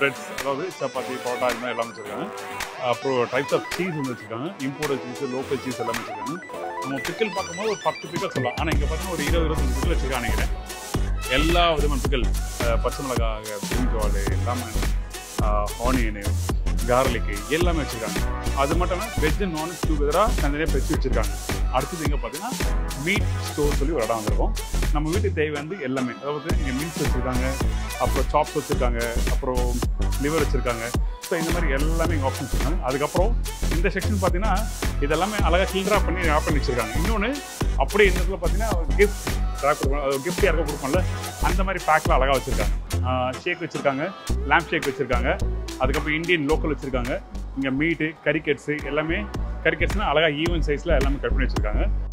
breads அதாவது சப்பாத்தி பரோட்டா இது மாதிரி எல்லாம் வச்சுருக்காங்க அப்புறம் டைப்ஸ் ஆஃப் சீஸ் வந்து வச்சுருக்காங்க இம்போர்ட் சீஸ் லோக்கல் சீஸ் எல்லாம் வச்சுருக்காங்க நம்ம பிக்கல் பார்க்கும்போது ஒரு பத்து பிக்கல் சொல்லலாம் ஆனால் இங்கே பார்த்தீங்கன்னா ஒரு இருபது இருபத்தஞ்சு பிக்கல் வச்சுருக்காங்க நினைக்கிறேன் எல்லா விதமான பிக்கல் பச்சை மிளகாய் பிரிஞ்சால் எல்லாமே ஆனியனு கார்லிக்கு எல்லாமே வச்சுருக்காங்க அது மட்டும் இல்லாமல் வெஜ் அண்ட் நான்வெஜ் டூகெதராக தனித்தனியாக பிரித்து வச்சுருக்காங்க அடுத்தது இங்கே பார்த்தீங்கன்னா மீட் ஸ்டோர் சொல்லி ஒரு இடம் வந்திருக்கும் நம்ம வீட்டுக்கு தேவையானது எல்லாமே அதாவது இங்கே மீன்ஸ் வச்சுருக்காங்க அப்புறம் சாப்ஸ் வச்சுருக்காங்க அப்புறம் லிவர் வச்சுருக்காங்க ஸோ இந்த மாதிரி எல்லாமே இங்கே ஆப்ஷன்ஸ் இருக்காங்க அதுக்கப்புறம் இந்த செக்ஷன் பார்த்தீங்கன்னா இதெல்லாமே அழகாக கில்ட்ரா பண்ணி ஆப் பண்ணி வச்சுருக்காங்க இன்னொன்று அப்படியே இந்த இடத்துல பார்த்தீங்கன்னா கிஃப்ட் ட்ராப் கொடுப்போம் அது கிஃப்ட் யாருக்கும் கொடுப்போம்ல அந்த மாதிரி பேக்கில் அழகாக வச்சுருக்காங்க ஷேக் வச்சுருக்காங்க லேம்ப் ஷேக் வச்சுருக்காங்க அதுக்கப்புறம் இந்தியன் லோக்கல் வச்சுருக்காங்க இங்கே மீட்டு கரிக்கெட்ஸு எல்லாமே கரிக்கெட்ஸ்னால் அழகாக ஈவன் சைஸில் எல்லாமே கட் பண்ணி வச்சுருக்காங்க